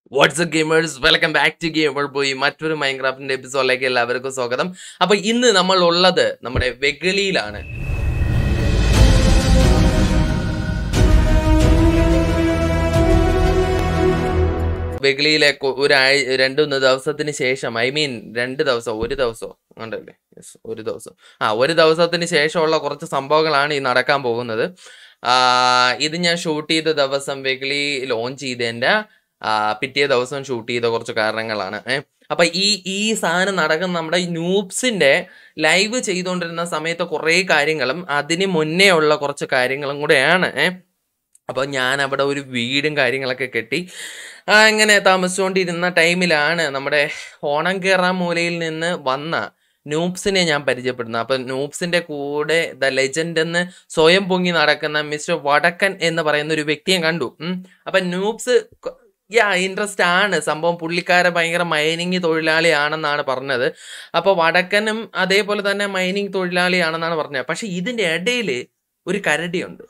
WhatsApp gamers welcome back to gamer പോയി മറ്റൊരു മൈൻക്രാഫ്റ്റിന്റെ എപ്പിസോഡിലേക്ക് എല്ലാവർക്കും സ്വാഗതം അപ്പൊ ഇന്ന് നമ്മൾ ഉള്ളത് നമ്മുടെ വെഗളിയിലാണ് വെഗളിയിലെ കൊ- ഒരു ആഴ് രണ്ടു മൂന്ന് ദിവസത്തിന് ശേഷം ഐ മീൻ രണ്ട് ദിവസം ഒരു ദിവസം ഉണ്ടല്ലേ യെസ് ഒരു ദിവസം ആ ഒരു ദിവസത്തിന് ശേഷമുള്ള കുറച്ച് സംഭവങ്ങളാണ് ഈ നടക്കാൻ പോകുന്നത് ആ, ഇത് ഞാൻ ഷൂട്ട് ചെയ്ത ദിവസം വെഗളി ലോഞ്ച് ചെയ്തതിന്റെ ആ, പിറ്റേ ദിവസം ഷൂട്ട് ചെയ്ത കുറച്ച് കാരണങ്ങളാണ് ഏഹ് അപ്പൊ ഈ ഈ സാധനം നടക്കുന്ന നമ്മുടെ ഈ നൂബ്സിന്റെ ലൈവ് ചെയ്തുകൊണ്ടിരുന്ന സമയത്ത് കുറേ കാര്യങ്ങളും അതിന് മുന്നേ ഉള്ള കുറച്ച് കാര്യങ്ങളും കൂടെയാണ് ഏഹ് അപ്പൊ ഞാൻ അവിടെ ഒരു വീടും കാര്യങ്ങളൊക്കെ കെട്ടി ആ, അങ്ങനെ താമസിച്ചുകൊണ്ടിരുന്ന ടൈമിലാണ് നമ്മുടെ ഓണം കേറാൻ മൂലയിൽ നിന്ന് വന്ന നൂബ്സിനെ ഞാൻ പരിചയപ്പെടുന്നത് അപ്പൊ നൂബ്സിന്റെ കൂടെ ദ ലെജൻഡ് എന്ന് സ്വയം പൊങ്ങി നടക്കുന്ന മിസ്റ്റർ വടക്കൻ എന്ന് പറയുന്ന ഒരു വ്യക്തിയെ കണ്ടു ഉം. അപ്പൊ നൂബ്സ് യാ ഇൻട്രസ്റ്റ് ആണ് സംഭവം പുള്ളിക്കാരെ ഭയങ്കര മൈനിങ് തൊഴിലാളിയാണെന്നാണ് പറഞ്ഞത് അപ്പൊ വടക്കനും അതേപോലെ തന്നെ മൈനിങ് തൊഴിലാളിയാണെന്നാണ് പറഞ്ഞത് പക്ഷെ ഇതിന്റെ ഇടയിൽ ഒരു കരടിയുണ്ട്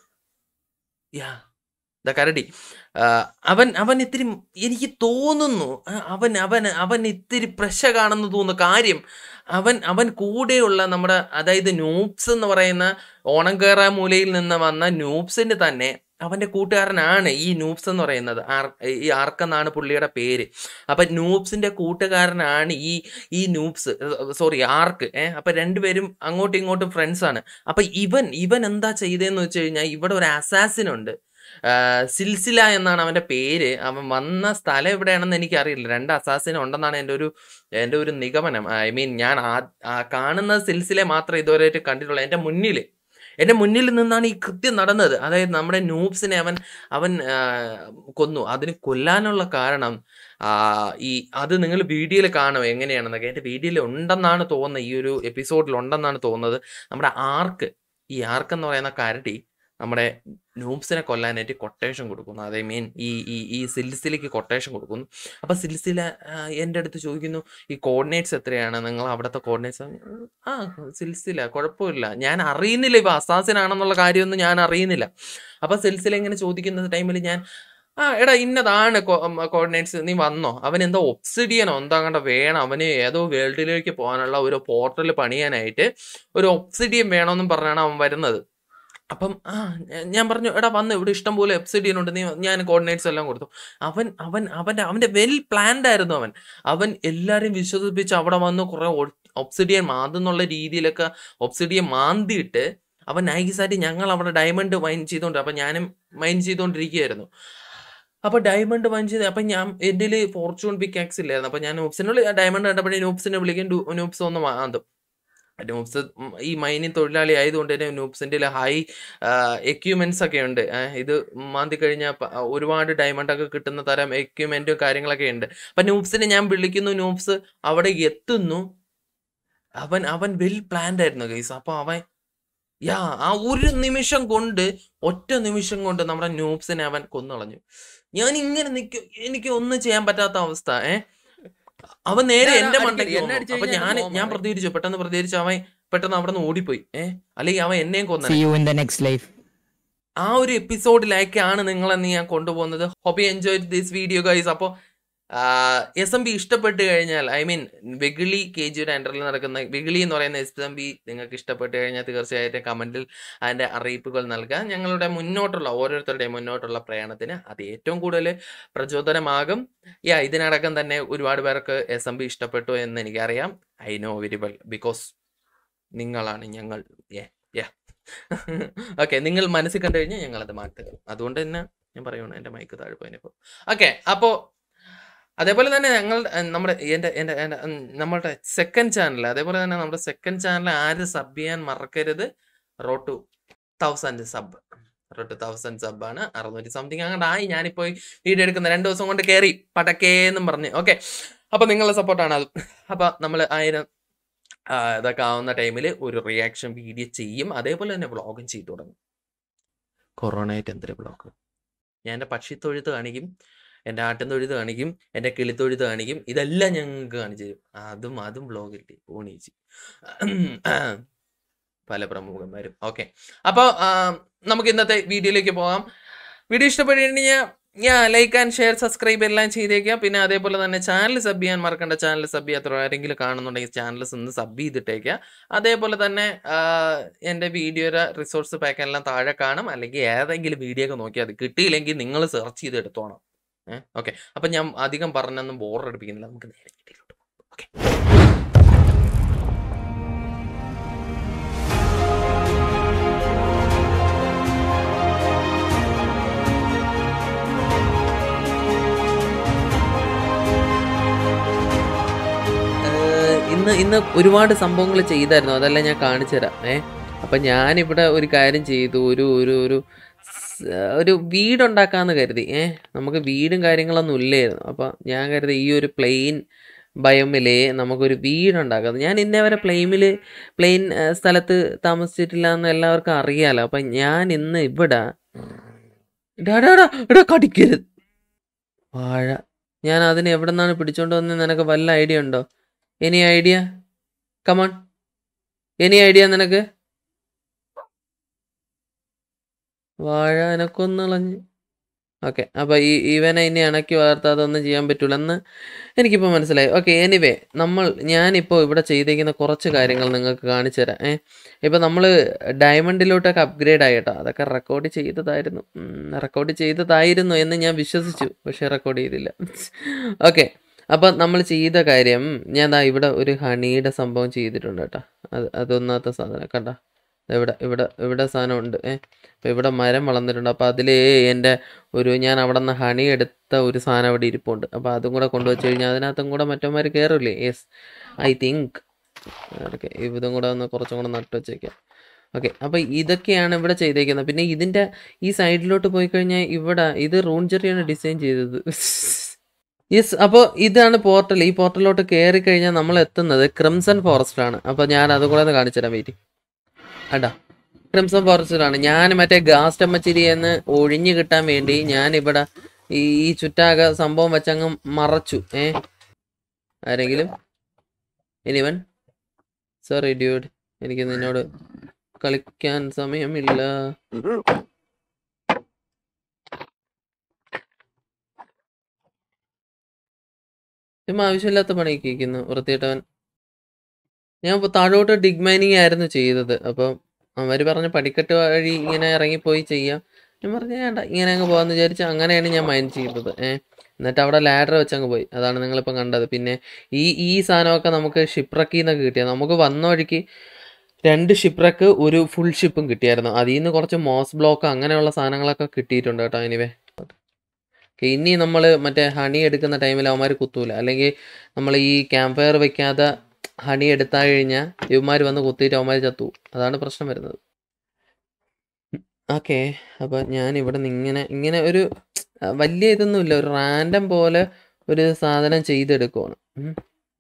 യാ ദ കരടി ആ, അവൻ അവൻ ഇത്തിരി എനിക്ക് തോന്നുന്നു ആ, അവൻ അവൻ അവൻ ഇത്തിരി പ്രശ കാണുന്നു തോന്നുന്നു കാര്യം അവൻ അവൻ കൂടെയുള്ള നമ്മുടെ അതായത് നൂബ്സ് എന്ന് പറയുന്ന ഓണം കേറാ മൂലയിൽ നിന്ന് വന്ന നൂബ്സിന് തന്നെ അവന്റെ കൂട്ടുകാരനാണ് ഈ നൂബ്സ് എന്ന് പറയുന്നത് ആർ- ഈ ആർക്ക് എന്നാണ് പുള്ളിയുടെ പേര് അപ്പൊ നൂബ്സിന്റെ കൂട്ടുകാരനാണ് ഈ ഈ നൂബ്സ് സോറി ആർക്ക് ഏഹ് അപ്പൊ രണ്ടുപേരും അങ്ങോട്ടും ഇങ്ങോട്ടും ഫ്രണ്ട്സ് ആണ് അപ്പൊ ഇവൻ ഇവൻ എന്താ ചെയ്തതെന്ന് വെച്ച് കഴിഞ്ഞാൽ ഇവിടെ ഒരു അസാസിൻ ഉണ്ട് ആ, സിൽസില എന്നാണ് അവന്റെ പേര് അവൻ വന്ന സ്ഥലം എവിടെയാണെന്ന് എനിക്കറിയില്ല രണ്ട് അസാസിൻ ഉണ്ടെന്നാണ് എൻ്റെ ഒരു എൻ്റെ ഒരു നിഗമനം ഐ മീൻ ഞാൻ ആ- ആ കാണുന്ന സിൽസിലെ മാത്രമേ ഇതുവരെയായിട്ട് കണ്ടിട്ടുള്ളൂ എൻ്റെ മുന്നിൽ എൻ്റെ മുന്നിൽ നിന്നാണ് ഈ കൃത്യം നടന്നത് അതായത് നമ്മുടെ നൂബ്സിനെ അവൻ അവൻ ആ, കൊന്നു അതിന് കൊല്ലാനുള്ള കാരണം ആ, ഈ അത് നിങ്ങൾ വീഡിയോയിൽ കാണും എങ്ങനെയാണെന്നൊക്കെ എൻ്റെ വീഡിയോയിൽ ഉണ്ടെന്നാണ് തോന്നുന്നത് ഈ ഒരു എപ്പിസോഡിൽ ഉണ്ടെന്നാണ് തോന്നുന്നത് നമ്മുടെ ആർക്ക് ഈ ആർക്ക് എന്ന് പറയുന്ന കരടി നമ്മുടെ നൂബ്സിനെ കൊല്ലാനായിട്ട് കൊട്ടേഷൻ കൊടുക്കുന്നു അതേ മീൻ ഈ ഈ ഈ സിൽസിലേക്ക് കൊട്ടേഷൻ കൊടുക്കുന്നു അപ്പൊ സിൽസില ആ, എൻ്റെ അടുത്ത് ചോദിക്കുന്നു ഈ കോർഡിനേറ്റ്സ് എത്രയാണ് നിങ്ങൾ അവിടുത്തെ കോർഡിനേറ്റ്സ് ആ സിൽസില കുഴപ്പമില്ല ഞാൻ അറിയുന്നില്ല ഇപ്പൊ അസാസിനാണെന്നുള്ള കാര്യമൊന്നും ഞാൻ അറിയുന്നില്ല അപ്പൊ സിൽസില ഇങ്ങനെ ചോദിക്കുന്ന ടൈമിൽ ഞാൻ ആ എടാ ഇന്നതാണ് കോർഡിനേറ്റ്സ് നീ വന്നോ അവൻ എന്തോ ഒബ്സിഡിയനോ എന്താ കണ്ട വേണം അവന് ഏതോ വേൾഡിലേക്ക് പോകാനുള്ള ഒരു പോർട്ടൽ പണിയാനായിട്ട് ഒരു ഒബ്സിഡിയൻ വേണമെന്നും പറഞ്ഞാണ് അവൻ വരുന്നത് അപ്പം ആ ഞാ- ഞാൻ പറഞ്ഞു എടാ വന്ന് ഇവിടെ ഇഷ്ടം പോലെ എപ്സിഡിയൻ ഉണ്ട് നീ ഞാൻ കോർഡിനേറ്റ്സ് എല്ലാം കൊടുത്തു അവൻ അവൻ അവന്റെ അവന്റെ വെൽ പ്ലാൻഡ് ആയിരുന്നു അവൻ അവൻ എല്ലാരെയും വിശ്വസിപ്പിച്ച് അവിടെ വന്ന് കുറെ ഒബ്സിഡിയൻ മാന്തുന്നുള്ള രീതിയിലൊക്കെ ഒബ്സിഡിയൻ മാന്തിയിട്ട് അവൻ നൈസായിട്ട് ഞങ്ങൾ അവിടെ ഡയമണ്ട് മൈൻ ചെയ്തോണ്ട് അപ്പൊ ഞാനും മൈൻ ചെയ്തോണ്ടിരിക്കുകയായിരുന്നു അപ്പൊ ഡയമണ്ട് മൈൻ ചെയ്ത് അപ്പൊ ഞാൻ എൻ്റെ ഫോർച്യൂൺ പിക്കാക്സ് ഇല്ലായിരുന്നു അപ്പൊ ഞാൻ നൂപ്സിനോട് ഡയമണ്ട് കണ്ടപ്പോഴേ നൂപ്സിനെ വിളിക്കും നൂപ്സ് ഒന്ന് മാന്തും നൂബ്സ് ഈ മൈനിങ് തൊഴിലാളി ആയതുകൊണ്ട് തന്നെ നൂബ്സിന്റെ ഹൈ എക്യുപ്മെന്റ്സ് ഒക്കെ ഉണ്ട് ആ, ഇത് മാന്തി കഴിഞ്ഞാൽ ഒരുപാട് ഡയമണ്ട് ഒക്കെ കിട്ടുന്ന തരം എക്യുപ്മെന്റും കാര്യങ്ങളൊക്കെ ഉണ്ട് അപ്പൊ നൂബ്സിനെ ഞാൻ വിളിക്കുന്നു നൂബ്സ് അവിടെ എത്തുന്നു അവൻ അവൻ വെൽ പ്ലാൻഡ് ആയിരുന്നു ഗൈസ് അപ്പൊ അവൻ യാ ആ ഒരു നിമിഷം കൊണ്ട് ഒറ്റ നിമിഷം കൊണ്ട് നമ്മുടെ നൂബ്സിനെ അവൻ കൊന്നുകളഞ്ഞു ഞാൻ ഇങ്ങനെ നിൽക്കും എനിക്ക് ഒന്നും ചെയ്യാൻ പറ്റാത്ത അവസ്ഥ ഏ അവൻ നേരെ ഞാൻ എന്റെ അടിക്കടി, മണ്ടയ്ക്ക് എന്നെ വന്നു അടിച്ച് അപ്പൊ കഴിഞ്ഞാൽ ഞാൻ എന്റെ ഞാൻ മോൻ പ്രതികരിച്ചു പെട്ടെന്ന് പ്രതികരിച്ചു അവൻ പെട്ടെന്ന് അവിടെ നിന്ന് ഓടിപ്പോയി ഏ അല്ലെങ്കിൽ അവൻ എന്നെയും കൊന്നെ See you in the next life. ആ ഒരു എപ്പിസോഡിലേക്കാണ് നിങ്ങളെന്ന് ഞാൻ കൊണ്ടുപോകുന്നത് hope you enjoy this video guys അപ്പോൾ എസ് എം ബി ഇഷ്ടപ്പെട്ട് കഴിഞ്ഞാൽ ഐ മീൻ വെഗിളി കെ ജിയുടെ അണ്ടറിൽ നടക്കുന്ന വെഗിളി എന്ന് പറയുന്ന എസ് എം ബി നിങ്ങൾക്ക് ഇഷ്ടപ്പെട്ട് കഴിഞ്ഞാൽ തീർച്ചയായിട്ടും കമന്റിൽ അതിന്റെ അറിയിപ്പുകൾ നൽകുക ഞങ്ങളുടെ മുന്നോട്ടുള്ള ഓരോരുത്തരുടെയും മുന്നോട്ടുള്ള പ്രയാണത്തിന് അത് ഏറ്റവും കൂടുതൽ പ്രചോദനമാകും യാ ഇതിനടക്കം തന്നെ ഒരുപാട് പേർക്ക് എസ് എം ബി ഇഷ്ടപ്പെട്ടു എന്ന് എനിക്കറിയാം I know very well because നിങ്ങളാണ് ഞങ്ങൾ യാ യാ ഓക്കെ നിങ്ങൾ മനസ്സിൽ കണ്ടു കഴിഞ്ഞാൽ ഞങ്ങൾ അത് മാറ്റുക അതുകൊണ്ട് തന്നെ ഞാൻ പറയുകയാണ് എൻ്റെ മൈക്ക് താഴെ പോയപ്പോൾ ഓക്കെ അപ്പോൾ അതേപോലെ തന്നെ ഞങ്ങൾ ഏർ, നമ്മുടെ എൻ്റെ എൻ്റെ എൻ്റെ ഉം, നമ്മുടെ സെക്കൻഡ് ചാനൽ അതേപോലെ തന്നെ നമ്മുടെ സെക്കൻഡ് ചാനൽ ആര് സബ് ചെയ്യാൻ മറക്കരുത് road to thousand sub road to thousand sub ആണ് അറുന്നൂറ്റി സംതിങ് അങ്ങോട്ട് ആയി ഞാനിപ്പോൾ വീഡിയോ എടുക്കുന്ന രണ്ട് ദിവസം കൊണ്ട് കയറി പടക്കേന്നും പറഞ്ഞ് ഓക്കെ അപ്പൊ നിങ്ങളുടെ സപ്പോർട്ടാണ് അത് അപ്പൊ നമ്മൾ ആയിരം ആ, ഇതൊക്കെ ആവുന്ന ടൈമിൽ ഒരു റിയാക്ഷൻ വീഡിയോ ചെയ്യും അതേപോലെ തന്നെ വ്ളോഗും ചെയ്തു തുടങ്ങും കൊറോണയായിട്ട് എന്തൊരു വ്ളോഗ് ഞാൻ എൻ്റെ പക്ഷിത്തൊഴുത്ത് കാണിക്കും എൻ്റെ ആട്ടിൻതൊഴുത്ത് കാണിക്കും എൻ്റെ കിളിത്തൊഴുത്ത് കാണിക്കും ഇതെല്ലാം ഞങ്ങൾക്ക് കാണിച്ചു തരും അതും അതും വ്ളോഗില്ലേ ഓണീച്ച് പല പ്രമുഖന്മാരും ഓക്കെ അപ്പോൾ നമുക്ക് ഇന്നത്തെ വീഡിയോയിലേക്ക് പോകാം വീഡിയോ ഇഷ്ടപ്പെട്ട് കഴിഞ്ഞാൽ ഞാൻ ലൈക്ക് ആൻഡ് ഷെയർ സബ്സ്ക്രൈബ് എല്ലാം ചെയ്തേക്കുക പിന്നെ അതേപോലെ തന്നെ ചാനൽ സബ് ചെയ്യാൻ മറക്കണ്ട ചാനൽ സബ് ചെയ്യാത്ത ആരെങ്കിലും കാണുന്നുണ്ടെങ്കിൽ ചാനൽ ഒന്ന് സബ് ചെയ്തിട്ടേക്കുക അതേപോലെ തന്നെ ആഹ്, എൻ്റെ വീഡിയോയുടെ റിസോഴ്സ് പാക്ക് എല്ലാം താഴെ കാണും അല്ലെങ്കിൽ ഏതെങ്കിലും വീഡിയോ ഒക്കെ നോക്കിയാൽ അത് കിട്ടിയില്ലെങ്കിൽ നിങ്ങൾ സെർച്ച് ചെയ്ത് എടുത്തോണം ഏഹ് ഓക്കെ അപ്പം ഞാൻ അധികം പറഞ്ഞൊന്നും ബോറടിപ്പിക്കുന്നില്ല നമുക്ക് നേരെ വീഡിയോയിലോട്ട് പോകാം ഓക്കെ ഏഹ് ഇന്ന് ഇന്ന് ഒരുപാട് സംഭവങ്ങൾ ചെയ്തായിരുന്നു അതെല്ലാം ഞാൻ കാണിച്ചു തരാം ഏ അപ്പൊ ഞാനിവിടെ ഒരു കാര്യം ചെയ്തു ഒരു ഒരു ഒരു സ്- ഒരു വീടുണ്ടാക്കാന്ന് കരുതി ഏ നമുക്ക് വീടും കാര്യങ്ങളൊന്നും ഇല്ലായിരുന്നു അപ്പൊ ഞാൻ കരുതി ഈ ഒരു പ്ലെയിൻ ബയോമില് നമുക്കൊരു വീടുണ്ടാക്കാം ഞാൻ ഇന്നേ വരെ പ്ലെയിമില് പ്ലെയിൻ സ്ഥലത്ത് താമസിച്ചിട്ടില്ല എന്ന് എല്ലാവർക്കും അറിയാലോ അപ്പൊ ഞാൻ ഇന്ന് ഇവിടെ ഡാ, ഡാ, ഡാ, എടാ കടിക്കരുത് വാഴ ഞാൻ അതിന് എവിടെ നിന്നാണ് പിടിച്ചോണ്ട് വന്നത് നിനക്ക് വല്ല ഐഡിയ ഉണ്ടോ any idea come on any idea നിനക്ക് വാഴ എനക്കൊന്നളഞ്ഞ് ഓക്കെ അപ്പൊ ഈ ഇവനെ ഇനി ഇണക്കി വളർത്താതെ ഒന്നും ചെയ്യാൻ പറ്റൂല എന്ന് എനിക്കിപ്പോൾ മനസ്സിലായി ഓക്കെ എനിവേ നമ്മൾ ഞാനിപ്പോൾ ഇവിടെ ചെയ്തേക്കുന്ന കുറച്ച് കാര്യങ്ങൾ നിങ്ങൾക്ക് കാണിച്ചു തരാം ഏ ഇപ്പം നമ്മൾ ഡയമണ്ടിലോട്ടൊക്കെ അപ്ഗ്രേഡ് ആയിട്ടോ അതൊക്കെ റെക്കോർഡ് ചെയ്തതായിരുന്നു റെക്കോർഡ് ചെയ്തതായിരുന്നു എന്ന് ഞാൻ വിശ്വസിച്ചു പക്ഷെ റെക്കോർഡ് ചെയ്തില്ല ഓക്കെ അപ്പം നമ്മൾ ചെയ്ത കാര്യം ഞാൻ ദാ ഇവിടെ ഒരു ഹണിയുടെ സംഭവം ചെയ്തിട്ടുണ്ട് കേട്ടോ അത് അതൊന്നാമത്തെ സാധനം കണ്ട ഇവിടെ ഇവിടെ ഇവിടെ സാധനം ഉണ്ട് ഏ അപ്പം ഇവിടെ മരം വളർന്നിട്ടുണ്ട് അപ്പം അതിൽ എൻ്റെ ഒരു ഞാൻ അവിടെ നിന്ന് ഹണി എടുത്ത ഒരു സാധനം അവിടെ ഇരിപ്പുണ്ട് അപ്പോൾ അതും കൂടെ കൊണ്ടുവച്ച് കഴിഞ്ഞാൽ അതിനകത്തും കൂടെ മറ്റന്മാർ കയറില്ലേ യെസ് ഐ തിങ്ക് ഓക്കെ ഇതും കൂടെ ഒന്ന് കുറച്ചും കൂടെ നട്ട് വെച്ചേക്കാം ഓക്കെ അപ്പോൾ ഇതൊക്കെയാണ് ഇവിടെ ചെയ്തേക്കുന്നത് പിന്നെ ഇതിൻ്റെ ഈ സൈഡിലോട്ട് പോയി കഴിഞ്ഞാൽ ഇവിടെ ഇത് റൂൺ ചെറിയാണ് ഡിസൈൻ ചെയ്തത് യെസ് അപ്പോൾ ഇതാണ് പോർട്ടൽ ഈ പോർട്ടലിലോട്ട് കയറി കഴിഞ്ഞാൽ നമ്മൾ എത്തുന്നത് ക്രിംസൺ ഫോറസ്റ്റിലാണ് അപ്പോൾ ഞാൻ അതും കൂടെ ഒന്ന് കാണിച്ചു തരാം വെയിറ്റ് അടാ ക്രിംസൺ ഫോറസ്റ്റിലാണ് ഞാൻ മറ്റേ ഗാസ്റ്റമ്മച്ചിരി എന്ന് ഒഴിഞ്ഞു കിട്ടാൻ വേണ്ടി ഞാൻ ഇവിടെ ഈ ഈ ചുറ്റാക സംഭവം വെച്ചങ്ങ് മറച്ചു ഏ ആരെങ്കിലും എനിവൻ സോറി ഡ്യൂഡ് എനിക്ക് നിന്നോട് കളിക്കാൻ സമയമില്ല ചുമ്മാ ആവശ്യമില്ലാത്ത പണിയൊക്കെ ഇരിക്കുന്നു വൃത്തിയിട്ടവൻ ഞാൻ ഇപ്പൊ താഴോട്ട് ഡിഗ് മൈനിങ് ആയിരുന്നു ചെയ്തത് അപ്പം അവര് പറഞ്ഞ പടിക്കെട്ട് വഴി ഇങ്ങനെ ഇറങ്ങിപ്പോയി ചെയ്യാം ഞാൻ പറഞ്ഞു വേണ്ട ഇങ്ങനെ അങ്ങ് പോകാന്ന് വിചാരിച്ച് അങ്ങനെയാണ് ഞാൻ മൈൻഡ് ചെയ്തത് ഏഹ് എന്നിട്ട് അവിടെ ലാഡർ വെച്ചങ്ങ് പോയി അതാണ് നിങ്ങളിപ്പം കണ്ടത് പിന്നെ ഈ ഈ സാധനമൊക്കെ നമുക്ക് ഷിപ്രക്കിൽ നിന്നൊക്കെ കിട്ടിയത് നമുക്ക് വന്ന വഴിക്ക് രണ്ട് ഷിപ്രക്ക് ഒരു ഫുൾ ഷിപ്പും കിട്ടിയായിരുന്നു അതിൽ നിന്ന് കുറച്ച് മോസ് ബ്ലോക്ക് അങ്ങനെയുള്ള സാധനങ്ങളൊക്കെ കിട്ടിയിട്ടുണ്ട് കേട്ടോ എനിവേ ഓക്കെ ഇനി നമ്മൾ മറ്റേ ഹണി എടുക്കുന്ന ടൈമിൽ അവന്മാർ കുത്തൂല അല്ലെങ്കിൽ നമ്മൾ ഈ ക്യാമ്പ് ഫയർ വെക്കാതെ ഹണി എടുത്താൽ കഴിഞ്ഞാൽ ഇവന്മാർ വന്ന് കുത്തിയിട്ട് അവന്മാർ ചത്തു അതാണ് പ്രശ്നം വരുന്നത് ഓക്കെ അപ്പം ഞാൻ ഇവിടെ നിന്ന് ഇങ്ങനെ ഇങ്ങനെ ഒരു ആ, വലിയ ഇതൊന്നുമില്ല ഒരു റാൻഡം പോലെ ഒരു സാധനം ചെയ്തെടുക്കുവാണ് ഉം.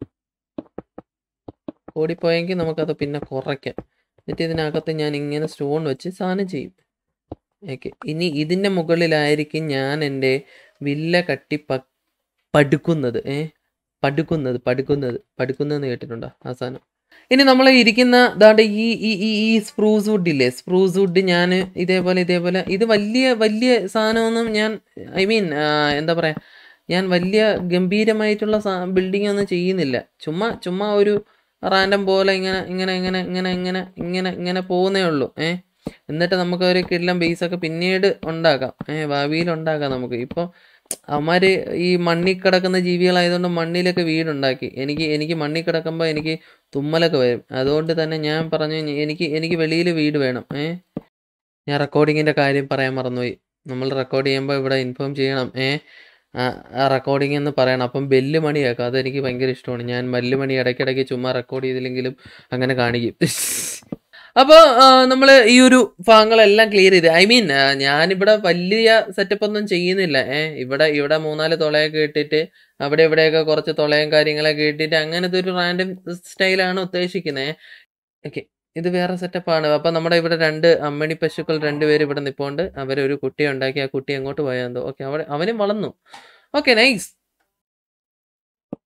ഓടിപ്പോയെങ്കിൽ നമുക്കത് പിന്നെ കുറയ്ക്കാം എന്നിട്ട് ഇതിനകത്ത് ഞാൻ ഇങ്ങനെ സ്റ്റോൺ വെച്ച് സാധനം ചെയ്യും ഓക്കെ ഇനി ഇതിൻ്റെ മുകളിലായിരിക്കും ഞാൻ എൻ്റെ വില്ല കട്ടി പ പടുക്കുന്നത് ഏ പടുക്കുന്നത് പടുക്കുന്നത് പടുക്കുന്നതെന്ന് കേട്ടിട്ടുണ്ടോ ആ സാധനം ഇനി നമ്മൾ ഇരിക്കുന്ന ദാണ്ട് ഈ ഈ ഈ ഈ സ്പ്രൂസ് വുഡ് ഇല്ലേ സ്പ്രൂസ് വുഡ് ഞാൻ ഇതേപോലെ ഇതേപോലെ ഇത് വലിയ വലിയ സാധനമൊന്നും ഞാൻ ഐ മീൻ എന്താ പറയാ ഞാൻ വലിയ ഗംഭീരമായിട്ടുള്ള ബിൽഡിംഗ് ഒന്നും ചെയ്യുന്നില്ല ചുമ്മാ ചുമ്മാ ഒരു റാൻഡം പോലെ ഇങ്ങനെ ഇങ്ങനെ ഇങ്ങനെ ഇങ്ങനെ ഇങ്ങനെ ഇങ്ങനെ ഇങ്ങനെ പോകുന്നേ ഉള്ളൂ ഏ എന്നിട്ട് നമുക്ക് ഒരു കിടിലം ബേസ് ഒക്കെ പിന്നീട് ഉണ്ടാക്കാം ഏ ഭാവിയിൽ ഉണ്ടാക്കാം നമുക്ക് ഇപ്പോൾ അവന്മാര് ഈ മണ്ണിൽ കിടക്കുന്ന ജീവികളായതുകൊണ്ട് മണ്ണിലൊക്കെ വീടുണ്ടാക്കി എനിക്ക് എനിക്ക് മണ്ണിൽ കിടക്കുമ്പോൾ എനിക്ക് തുമ്മലൊക്കെ വരും അതുകൊണ്ട് തന്നെ ഞാൻ പറഞ്ഞു "ഇനി എനിക്ക് എനിക്ക് വെളിയിൽ വീട് വേണം ഏ ഞാൻ റെക്കോർഡിങ്ങിൻ്റെ കാര്യം പറയാൻ മറന്നുപോയി നമ്മൾ റെക്കോർഡ് ചെയ്യുമ്പോൾ ഇവിടെ ഇൻഫോം ചെയ്യണം ഏ ആ റെക്കോർഡിംഗ് എന്ന് പറയണം അപ്പം ബെല്ല് മണി കേൾക്കാം അതെനിക്ക് ഭയങ്കര ഇഷ്ടമാണ് ഞാൻ ബെല്ല് മണി ഇടയ്ക്കിടയ്ക്ക് ചുമ്മാ റെക്കോർഡ് ചെയ്തില്ലെങ്കിലും അങ്ങനെ കാണിക്കും അപ്പോൾ നമ്മൾ ഈ ഒരു ഭാഗങ്ങളെല്ലാം ക്ലിയർ ചെയ്ത് ഐ മീൻ ഞാനിവിടെ വലിയ സെറ്റപ്പ് ഒന്നും ചെയ്യുന്നില്ല ഏ ഇവിടെ ഇവിടെ മൂന്നാല് തുളയൊക്കെ ഇട്ടിട്ട് അവിടെ ഇവിടെയൊക്കെ കുറച്ച് തുളയും കാര്യങ്ങളൊക്കെ ഇട്ടിട്ട് അങ്ങനത്തെ ഒരു റാൻഡം സ്റ്റൈലാണ് ഉദ്ദേശിക്കുന്നത് ഓക്കെ ഇത് വേറെ സെറ്റപ്പാണ് അപ്പം നമ്മുടെ ഇവിടെ രണ്ട് അമ്മണി പശുക്കൾ രണ്ടുപേര് ഇവിടെ നിൽപ്പുണ്ട് അവരൊരു കുട്ടിയെ ഉണ്ടാക്കി ആ കുട്ടി എങ്ങോട്ട് പോയാന്തോ ഓക്കെ അവിടെ അവനും വളർന്നു ഓക്കെ നൈസ്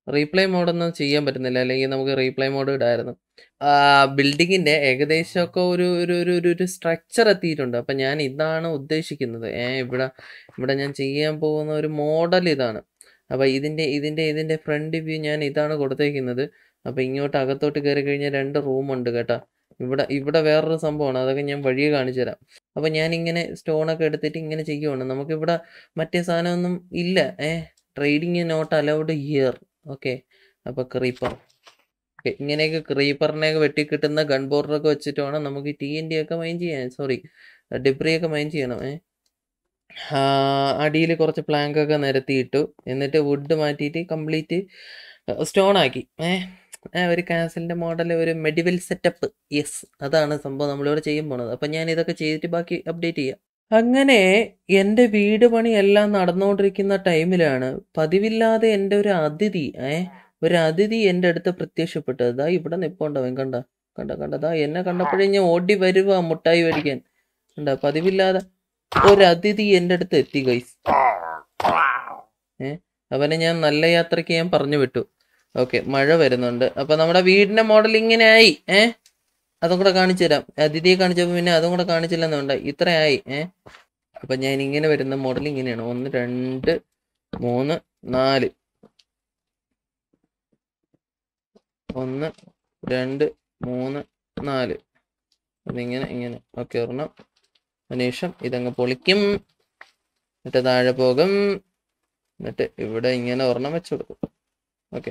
റീപ്ലേ മോഡൊന്നും ചെയ്യാൻ പറ്റുന്നില്ല അല്ലെങ്കിൽ നമുക്ക് റീപ്ലേ മോഡ് ഇടായിരുന്നു ബിൽഡിങ്ങിന്റെ ഏകദേശമൊക്കെ ഒരു ഒരു ഒരു ഒരു ഒരു സ്ട്രക്ചർ എത്തിയിട്ടുണ്ട് അപ്പം ഞാൻ ഇതാണ് ഉദ്ദേശിക്കുന്നത് ഏ ഇവിടെ ഇവിടെ ഞാൻ ചെയ്യാൻ പോകുന്ന ഒരു മോഡൽ ഇതാണ് അപ്പം ഇതിൻ്റെ ഇതിൻ്റെ ഇതിൻ്റെ ഫ്രണ്ട് വ്യൂ ഞാൻ ഇതാണ് കൊടുത്തേക്കുന്നത് അപ്പം ഇങ്ങോട്ട് അകത്തോട്ട് കയറി കഴിഞ്ഞാൽ രണ്ട് റൂമുണ്ട് കേട്ടോ ഇവിടെ ഇവിടെ വേറൊരു സംഭവമാണ് അതൊക്കെ ഞാൻ വഴിയെ കാണിച്ചു തരാം അപ്പം ഞാൻ ഇങ്ങനെ സ്റ്റോണൊക്കെ എടുത്തിട്ട് ഇങ്ങനെ ചെയ്യുവാണ് നമുക്കിവിടെ മറ്റേ സാധനമൊന്നും ഇല്ല ഏ trading not allowed here okay അപ്പോൾ ക്രീപ്പർ ഓക്കെ ഇങ്ങനെയൊക്കെ ക്രീപ്പറിനെയൊക്കെ വെട്ടി കിട്ടുന്ന ഗൺ ബോർഡറൊക്കെ വെച്ചിട്ട് വേണം നമുക്ക് ടി എൻ ഡി ഒക്കെ മൈൻ ചെയ്യാൻ സോറി ഡിബ്രി ഒക്കെ മൈൻ ചെയ്യണം ഏ അടിയിൽ കുറച്ച് പ്ലാങ്ക് ഒക്കെ നിരത്തിയിട്ടു എന്നിട്ട് വുഡ് മാറ്റിയിട്ട് കംപ്ലീറ്റ് സ്റ്റോൺ ആക്കി ഏ ഏ, ഒരു കാസലിന്റെ മോഡൽ ഒരു മെഡിവൽ സെറ്റപ്പ് യെസ് അതാണ് സംഭവം നമ്മളിവിടെ ചെയ്യാൻ പോണത് അപ്പം ഞാൻ ഇതൊക്കെ ചെയ്തിട്ട് ബാക്കി അപ്ഡേറ്റ് ചെയ്യാം അങ്ങനെ എൻ്റെ വീട് പണി എല്ലാം നടന്നുകൊണ്ടിരിക്കുന്ന ടൈമിലാണ് പതിവില്ലാതെ എൻ്റെ ഒരു അതിഥി ഏ ഒരു അതിഥി എൻ്റെ അടുത്ത് പ്രത്യക്ഷപ്പെട്ടത് ദാ ഇവിടെ നിപ്പുണ്ടവൻ കണ്ട കണ്ട കണ്ട ദാ എന്നെ കണ്ടപ്പോഴേ ഞാൻ ഓടി വരുക മുട്ടായി മേടിക്കാൻ കണ്ട പതിവില്ലാതെ ഒരു അതിഥി എൻ്റെ അടുത്ത് എത്തി ഗൈസ് ഏ അവനെ ഞാൻ നല്ല യാത്രയ്ക്ക് ഞാൻ പറഞ്ഞു വിട്ടു ഓക്കെ മഴ വരുന്നുണ്ട് അപ്പൊ നമ്മുടെ വീടിന്റെ മോഡൽ ഇങ്ങനെ ആയി ഏ അതും കൂടെ കാണിച്ചു തരാം അതിഥിയെ കാണിച്ചപ്പോൾ പിന്നെ അതും കൂടെ കാണിച്ചില്ലെന്നുണ്ട് ഇത്രയായി ഏ അപ്പൊ ഞാൻ ഇങ്ങനെ വരുന്ന മോഡൽ ഇങ്ങനെയാണ് ഒന്ന് രണ്ട് മൂന്ന് നാല് ഒന്ന് രണ്ട് മൂന്ന് നാല് അതിങ്ങനെ ഇങ്ങനെ ഓക്കെ ഒരെണ്ണം അതിനുശേഷം ഇതങ്ങ് പൊളിക്കും എന്നിട്ട് താഴെ പോകും എന്നിട്ട് ഇവിടെ ഇങ്ങനെ ഒരെണ്ണം വെച്ചു കൊടുക്കും ഓക്കെ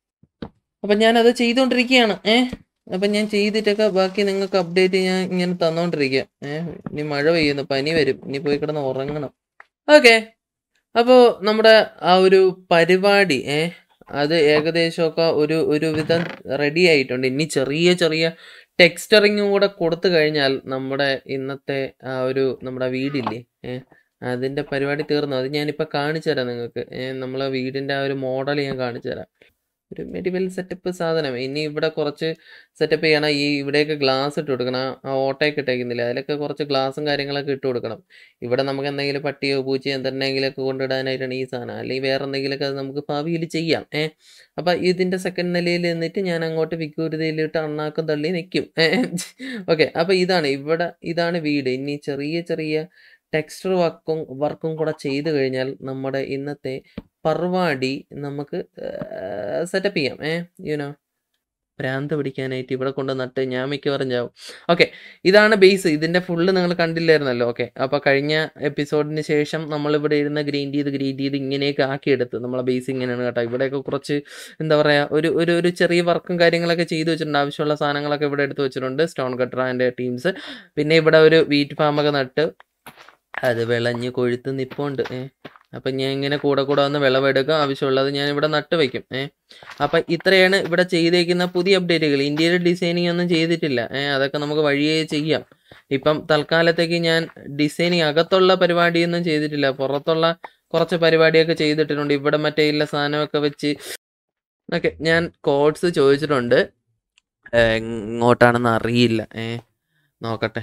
അപ്പം ഞാനത് ചെയ്തുകൊണ്ടിരിക്കുകയാണ് ഏ അപ്പം ഞാൻ ചെയ്തിട്ടൊക്കെ ബാക്കി നിങ്ങൾക്ക് അപ്ഡേറ്റ് ഞാൻ ഇങ്ങനെ തന്നുകൊണ്ടിരിക്കുക ഏ ഇനി മഴ പെയ്യുന്നു പനി വരും ഇനി പോയി കിടന്ന് ഉറങ്ങണം ഓക്കെ അപ്പോൾ നമ്മുടെ ആ ഒരു പരിപാടി ഏ അത് ഏകദേശമൊക്കെ ഒരു ഒരു വിധം റെഡി ആയിട്ടുണ്ട് ഇനി ചെറിയ ചെറിയ ടെക്സ്റ്ററിങ്ങും കൂടെ കൊടുത്തു കഴിഞ്ഞാൽ നമ്മുടെ ഇന്നത്തെ ആ ഒരു നമ്മുടെ വീടില്ലേ ഏ അതിന്റെ പരിപാടി തീർന്നു അത് ഞാനിപ്പോൾ കാണിച്ചു തരാം നിങ്ങൾക്ക് നമ്മളെ വീടിന്റെ ആ ഒരു മോഡൽ ഞാൻ കാണിച്ചു തരാം ഒരു മെഡിവൽ സെറ്റപ്പ് സാധനം ഇനി ഇവിടെ കുറച്ച് സെറ്റപ്പ് ചെയ്യണം ഈ ഇവിടെയൊക്കെ ഗ്ലാസ് ഇട്ട് കൊടുക്കണം ആ ഓട്ടയൊക്കെ ഇട്ടേക്കുന്നില്ല അതിലൊക്കെ കുറച്ച് ഗ്ലാസും കാര്യങ്ങളൊക്കെ ഇട്ട് കൊടുക്കണം ഇവിടെ നമുക്ക് എന്തെങ്കിലും പട്ടിയോ പൂച്ചയോ എന്തെങ്കിലുമൊക്കെ കൊണ്ടിടാനായിട്ടാണ് ഈ സാധനം അല്ലെങ്കിൽ വേറെ എന്തെങ്കിലുമൊക്കെ അത് നമുക്ക് ഭാവിയിൽ ചെയ്യാം ഏ അപ്പം ഇതിൻ്റെ സെക്കൻഡ് നിലയിൽ നിന്നിട്ട് ഞാൻ അങ്ങോട്ട് വിക്കൂരതയിലിട്ട് അണ്ണാക്കും തള്ളി നിൽക്കും ഓക്കെ അപ്പം ഇതാണ് ഇവിടെ ഇതാണ് വീട് ഇനി ചെറിയ ചെറിയ ടെക്സ്റ്റർ വർക്കും വർക്കും കൂടെ ചെയ്ത് കഴിഞ്ഞാൽ നമ്മുടെ ഇന്നത്തെ പരിപാടി നമുക്ക് സെറ്റപ്പ് ചെയ്യാം ഏ യുനോ ഭ്രാന്ത് പിടിക്കാനായിട്ട് ഇവിടെ കൊണ്ട് നട്ട് ഞാൻ മിക്കവാറും ചാവും ഓക്കെ ഇതാണ് ബേസ് ഇതിന്റെ ഫുള്ള് നിങ്ങൾ കണ്ടില്ലായിരുന്നല്ലോ ഓക്കെ അപ്പോൾ കഴിഞ്ഞ എപ്പിസോഡിന് ശേഷം നമ്മൾ ഇവിടെ ഇരുന്ന് ഗ്രീൻ ചെയ്ത് ഗ്രീൻ ചെയ്ത് ഇങ്ങനെയൊക്കെ ആക്കിയെടുത്ത് നമ്മളെ ബേസ് ഇങ്ങനെയാണ് കേട്ടോ ഇവിടെയൊക്കെ കുറച്ച് എന്താ പറയുക ഒരു ഒരു ഒരു ചെറിയ വർക്കും കാര്യങ്ങളൊക്കെ ചെയ്തു വെച്ചിട്ടുണ്ട് ആവശ്യമുള്ള സാധനങ്ങളൊക്കെ ഇവിടെ എടുത്ത് വെച്ചിട്ടുണ്ട് സ്റ്റോൺ കട്ടർ ആൻഡ് ടീംസ് പിന്നെ ഇവിടെ ഒരു വീറ്റ് ഫാമൊക്കെ നട്ട് അത് വിളഞ്ഞ് കൊഴുത്ത് നിപ്പുണ്ട് ഏ അപ്പം ഞാൻ ഇങ്ങനെ കൂടെ കൂടെ വന്ന് വിളവെടുക്കും ആവശ്യമുള്ളത് ഞാൻ ഇവിടെ നട്ട് വയ്ക്കും ഏ അപ്പം ഇത്രയാണ് ഇവിടെ ചെയ്തേക്കുന്ന പുതിയ അപ്ഡേറ്റുകൾ ഇന്ത്യയുടെ ഡിസൈനിങ് ഒന്നും ചെയ്തിട്ടില്ല ഏ അതൊക്കെ നമുക്ക് വഴിയേ ചെയ്യാം ഇപ്പം തൽക്കാലത്തേക്ക് ഞാൻ ഡിസൈനിങ് അകത്തുള്ള പരിപാടിയൊന്നും ചെയ്തിട്ടില്ല പുറത്തുള്ള കുറച്ച് പരിപാടിയൊക്കെ ചെയ്തിട്ടുണ്ട് ഇവിടെ മറ്റേ ഇല്ല സാധനമൊക്കെ വെച്ച് ഓക്കെ ഞാൻ കോഡ്സ് ചോദിച്ചിട്ടുണ്ട് ഏ, എങ്ങോട്ടാണെന്ന് അറിയില്ല ഏ നോക്കട്ടെ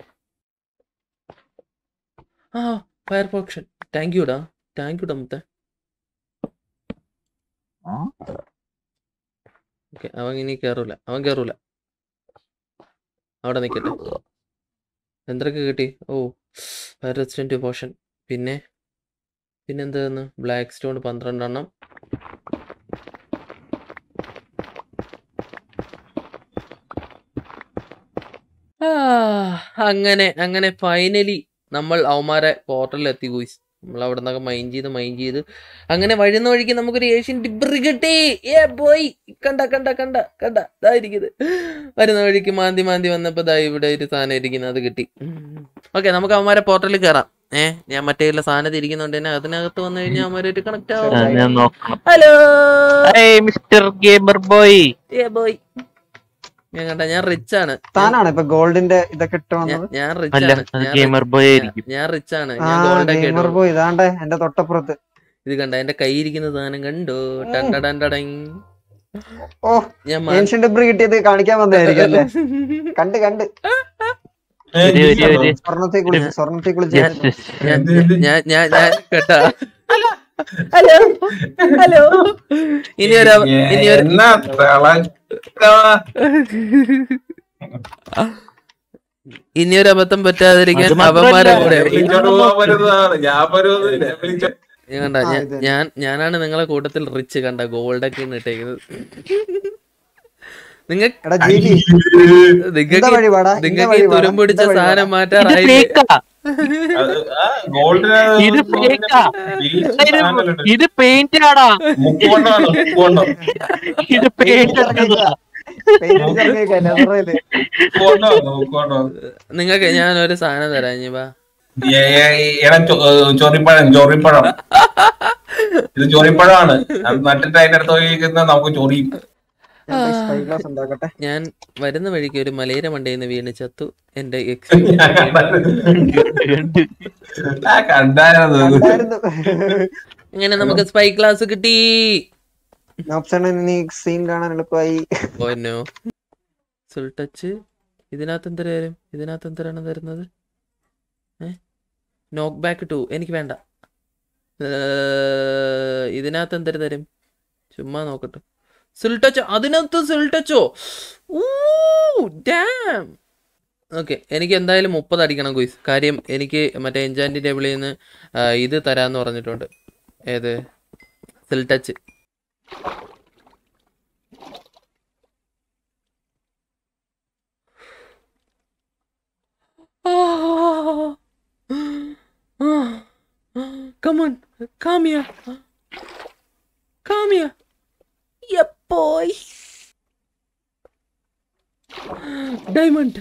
ആ ഫയർ ഫോക്ഷൻ താങ്ക് യുടാ താങ്ക് യുടാ മുത്ത ഓക്കെ അവൻ ഇനി കയറൂല അവൻ കയറൂല അവിടെ നിൽക്കട്ടെ എന്തൊക്കെ കിട്ടി ഓ ഫയർ റെസിസ്റ്റൻറ്റ് പോഷൻ പിന്നെ പിന്നെന്താന്ന് ബ്ലാക്ക് സ്റ്റോൺ പന്ത്രണ്ടെണ്ണം ആ, അങ്ങനെ അങ്ങനെ ഫൈനലി നമ്മൾ അവന്മാരെ പോർട്ടലിൽ എത്തി ഗൂയിസ് നമ്മൾ അവിടെ നിന്നൊക്കെ മൈൻഡ് ചെയ്ത് മൈൻഡ് ചെയ്ത് അങ്ങനെ വഴുന്ന വഴിക്ക് നമുക്കൊരു ഏഷ്യൻ ഡിബ്രി കിട്ടി ഏ പോയി കണ്ട കണ്ട കണ്ട കണ്ട ഇതായിരിക്കുന്നത് വരുന്ന വഴിക്ക് മാന്തി മാന്തി വന്നപ്പോ ദാ ഇവിടെ ഒരു സാധനം ഇരിക്കുന്നത് അത് കിട്ടി ഓക്കെ നമുക്ക് അവന്മാരെ പോർട്ടലിൽ കയറാം ഏ ഞാൻ മറ്റേ ഉള്ള സാധനത്ത് ഇരിക്കുന്നുണ്ട് തന്നെ അതിനകത്ത് വന്നു കഴിഞ്ഞാൽ അവന്മാരായിട്ട് കണക്ട് ആ, ആവും ഞാൻ നോക്കണം ഹലോ ഏയ് മിസ്റ്റർ ഗെയിമർ ബോയ് ഏ ബോയ് ഞാൻ കണ്ട ഞാൻ റിച്ച് ആണ് താനാണ് ഇപ്പൊ ഗോൾഡിന്റെ ഇതൊക്കെ ഇട്ട് ഞാൻ- വന്നത് ഞാൻ റിച്ച് അല്ല ആണ് അത് ഞാൻ ഗെയിമർ ബോയ് ആയിരിക്കും ഞാൻ റിച്ച് ആണ് ആ ഞാൻ ഗോൾഡ് ഒക്കെ ഗെയിമർ ഇടും പോയി ഇതാണ്ടേ എന്റെ തൊട്ടപ്പുറത്ത് ഇത് കണ്ട എന്റെ കയ്യിരിക്കുന്ന സാധനം കണ്ടോ ടണ്ടടണ്ടടങ്. ഓ ഞാൻ മാ- ഏൻഷ്യൻ ഡിബ്രി കിട്ടിയത് കാണിക്കാൻ വന്നതായിരിക്കും അല്ലേ കണ്ട് കണ്ട് ഒരു ഒരു ഒരു സ്വർണത്തെ കുളിച്ച് സ്വർണത്തെ കുളിച്ച് ഞാൻ- ഞാൻ ഞാൻ ഞാൻ ഞാൻ കേട്ടാ ഹലോ ഹലോ ഇനി ഒരു അവ- ഇനി ഒരു എന്നാ തിളക്കമാ. ഇനി ഒരു അബദ്ധം പറ്റാതിരിക്കാൻ അത് മാത്രല്ല, അവന്മാരെ കൂടെ വിളിച്ചോണ്ട് പോകാൻ വരുന്നതാണ് ഞാൻ വരുന്നത് വിളിച്ചോ ഞാൻ കണ്ട ആ, ഞാൻ- ഇത്. ഞാൻ ഞാനാണ് നിങ്ങളെ കൂട്ടത്തിൽ റിച്ച് കണ്ട ഗോൾഡൊക്കെ ഇട്ടേക്കുന്നത് നിങ്ങൾ എടാ ജീബി എന്താ നിങ്ങൾക്ക് വഴിപാടാ എന്താ നിങ്ങൾക്ക് ഈ വഴിപാടാ തുരുമ്പിടിച്ച എന്താ സാധനം വഴിപാടാ? ഇത് മാറ്റാറായി ഫേക്കാ അത് ആ ഗോൾഡിന് ഇത് ഫേക്കാ ഗോൾഡിന് ഇത് പെയിന്റ് ആടാ മുക്കുകൊണ്ടാണ് മുക്കുകൊണ്ടോ ഇത് പെയിന്റ് അടിച്ചതാ പെയിന്റ് ഇറങ്ങിയേക്കാ, നെതറയില്. മുക്കുകൊണ്ടോ മുക്കുകൊണ്ടോ നിങ്ങൾക്ക് ഞാൻ ഒരു സാധനം തരാം ഇനി വാ എടാ ചൊ- ഏ, ചൊറിപ്പഴം ചൊറിപ്പഴം ഇത് ചൊറിപ്പഴമാണ് അത് നട്ടിട്ട് അതിന്റെ അടുത്ത് പോയിരിക്കുന്ന നമുക്ക് ചൊറിയും ഞാൻ പോയി spy glass ഉണ്ടാക്കട്ടെ ഞാൻ വരുന്ന വഴിക്ക് ഒരു മലയിര മണ്ടയിൽ നിന്ന് വീണ് ചത്തു എന്റെ എക്സ് ഞാൻ ആ, കണ്ടായിരുന്നു കണ്ടായിരുന്നു. ഇങ്ങനെ നമുക്ക് സ്പൈ ക്ലാസ് കിട്ടി നോപ്സണ് ഇനി സീൻ കാണാൻ എളുപ്പമായി ഓന്നോ സുൾ ടച്ച് ഇതിനകത്ത് എന്തര തരും ഇതിനകത്ത് എന്തരാണ് തരുന്നത് ഏ നോക്ക് ബാക്ക് ടു എനിക്ക് വേണ്ട ഏർ, ഇതിനകത്ത് എന്തര തരും ചുമ്മാ നോക്കട്ടെ സുൾ ടച്ച് അതിനകത്ത് സുൾ ടച്ചോ ഡാം ഓക്കെ എനിക്ക് എന്തായാലും മുപ്പത് അടിക്കണം കുയിസ് കാര്യം എനിക്ക് മറ്റേ എൻജാൻറ്റി ടേബിളിൽ നിന്ന് ആ, ഇത് തരാന്ന് പറഞ്ഞിട്ടുണ്ട് ഏത് സിൽ touch Come on, come here. Come here. Yeah, boy. Diamond.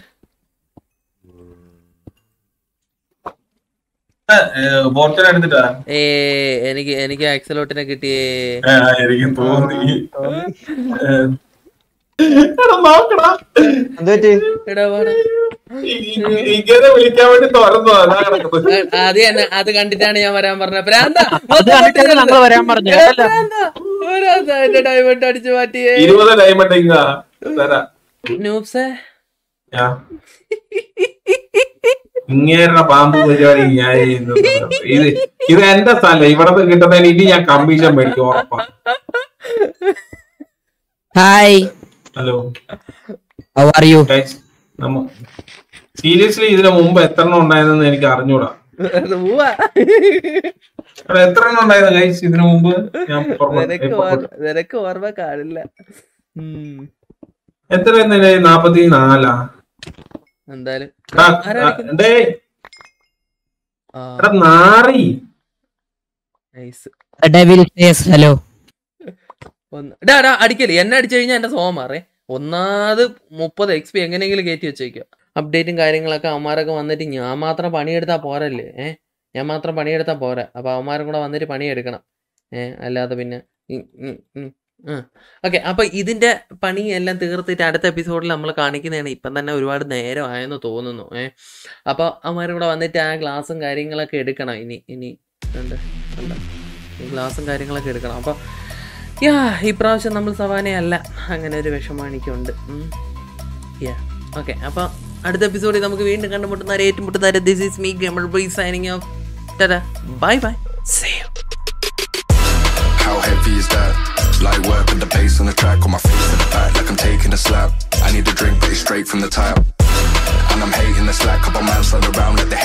Portal എടുത്തിട്ടാ ഏ എനിക്ക് എനിക്ക് ആക്സലോട്ടിനെ കിട്ടിയേ ആ, എനിക്ക് തോന്നി തോന്നി. ഏ. എടാ, നോക്കടാ എന്ത് പറ്റി എടാ വാടാ ഇ- ഇ- ഇങ്ങനെ വിളിക്കാൻ വേണ്ടി തുറന്നു അതാ കിടക്കുന്നത് ആ, അത് തന്നെ അത് കണ്ടിട്ടാണ് ഞാൻ വരാൻ പറഞ്ഞത് പ്രാന്ത അത് കണ്ടിട്ടാണ് ഞങ്ങൾ വരാൻ പറഞ്ഞത് കേട്ടല്ലോ എന്റെ ഡയമണ്ട് അടിച്ചു മാറ്റിയേ ഇരുപത് ഡയമണ്ട് ഇങ്ങാ തരാ നൂപ്സേ ഞാൻ ഇങ്ങേരുടെ പാമ്പ് പരിപാടി ഞാൻ ചെയ്യുന്നത് ഇത് ഇത് എന്റെ സ്ഥലം ഇവിടെ നിന്ന് കിട്ടുന്നതിന് ഇനി ഞാൻ കമ്മീഷൻ മേടിക്കും ഉറപ്പാ hi hello how are you നമ്മ സീരിയസ്ലി ഇതിന് മുമ്പ് എത്ര എണ്ണം ഉണ്ടായതെന്ന് എനിക്ക് അറിഞ്ഞൂടാ പോവാ എടാ, എത്ര എണ്ണം ഉണ്ടായിരുന്നു കഴിച്ച് ഇതിനു മുമ്പ് ഞാൻ ഓർമ്മ- നിനക്ക് ഇപ്പൊ ഓർ- നിനക്ക് ഓർമ്മ കാണില്ല ഉം. എത്ര നാപ്പത്തി നാലാ എന്തായാലും എടാ, ആരാ ആ, വിളിക്കുന്നത്? ഡേ, ആ, എടാ നാറി nice. ഡെവിൽ സേസ് ഹലോ ഒന്ന് ഡാ ഡാ അടിക്കല് എന്നെ അടിച്ചു കഴിഞ്ഞാൽ എന്റെ സോമം മാറേ ഒന്നാമത് മുപ്പത് എക്സ് പി എങ്ങനെയെങ്കിലും കയറ്റി വെച്ചേക്കുക അപ്ഡേറ്റും കാര്യങ്ങളൊക്കെ അവന്മാരൊക്കെ വന്നിട്ട് ഞാൻ മാത്രം പണിയെടുത്താൽ പോരല്ലേ ഏഹ് ഞാൻ മാത്രം പണിയെടുത്താൽ പോരാ അപ്പൊ അവന്മാരും കൂടെ വന്നിട്ട് പണിയെടുക്കണം ഏഹ് അല്ലാതെ പിന്നെ ഓക്കെ അപ്പൊ ഇതിന്റെ പണി എല്ലാം തീർത്തിട്ട് അടുത്ത എപ്പിസോഡിൽ നമ്മൾ കാണിക്കുന്നതാണ് ഇപ്പം തന്നെ ഒരുപാട് നേരമായെന്ന് തോന്നുന്നു ഏഹ് അപ്പൊ അവന്മാരും കൂടെ വന്നിട്ട് ആ ഗ്ലാസും കാര്യങ്ങളൊക്കെ എടുക്കണം ഇനി ഇനി ഉണ്ട് ഉണ്ട് ഈ ഗ്ലാസും കാര്യങ്ങളൊക്കെ എടുക്കണം അപ്പൊ യാ ഈ പ്രാവശ്യം നമ്മൾ സവാനയല്ല അങ്ങനെ ഒരു വിഷമം എനിക്കുണ്ട് യാ ഓക്കെ അപ്പോൾ അടുത്ത എപ്പിസോഡിൽ നമുക്ക് വീണ്ടും കണ്ടുമുട്ടുന്നവരെ ഏറ്റുമുട്ടുന്നവരെ this is me gamer bye signing off bye bye see you How heavy is that? Light work with the bass on the track, on my face in the back like I'm taking a slap. I need a drink, but it's straight from the tap. And I'm hating the slack, couple man slide around like they